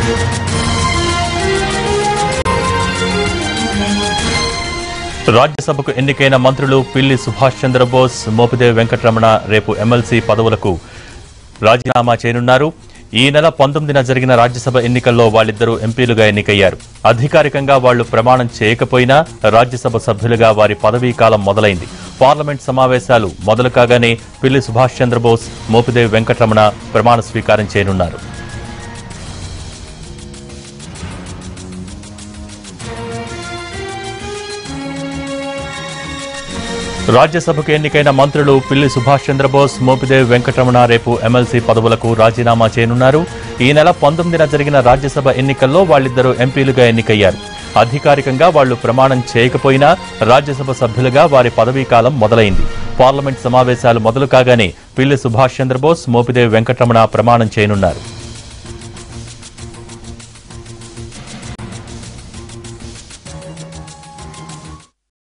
రాజ్యసభకు ఎన్నికైన మంత్రులు పిల్లి సుభాష్ చంద్రబోస్ మోపిదేవి వెంకటరమణ రేపు ఎమ్మెల్సీ పదవులకు రాజీనామా చేయనున్నారు ఈ నెల పంతొమ్మిదిన జరిగిన రాజ్యసభ ఎన్నికల్లో వాళ్ళిద్దరూ ఎంపీలుగా ఎన్నికయ్యారు అధికారికంగా వాళ్లు ప్రమాణం చేయకపోయినా రాజ్యసభ సభ్యులుగా వారి పదవీ కాలం మొదలైంది పార్లమెంట్ సమావేశాలు మొదలు కాగానే పిల్లి సుభాష్ చంద్రబోస్ మోపిదేవి వెంకటరమణ ప్రమాణ స్వీకారం చేయనున్నారు రాజ్యసభకు ఎన్నికైన మంత్రులు పిల్లి సుభాష్ చంద్రబోస్ మోపిదేవి వెంకటరమణ రేపు ఎమ్మెల్సీ పదవులకు రాజీనామా చేయనున్నారు ఈ నెల పంతొమ్మిదిన జరిగిన రాజ్యసభ ఎన్నికల్లో వాళ్ళిద్దరూ ఎంపీలుగా ఎన్నికయ్యారు అధికారికంగా వాళ్లు ప్రమాణం చేయకపోయినా రాజ్యసభ సభ్యులుగా వారి పదవీ కాలం మొదలైంది పార్లమెంట్ సమావేశాలు మొదలు కాగానే పిల్లి సుభాష్ చంద్రబోస్ మోపిదేవి వెంకటరమణ ప్రమాణం చేయనున్నారు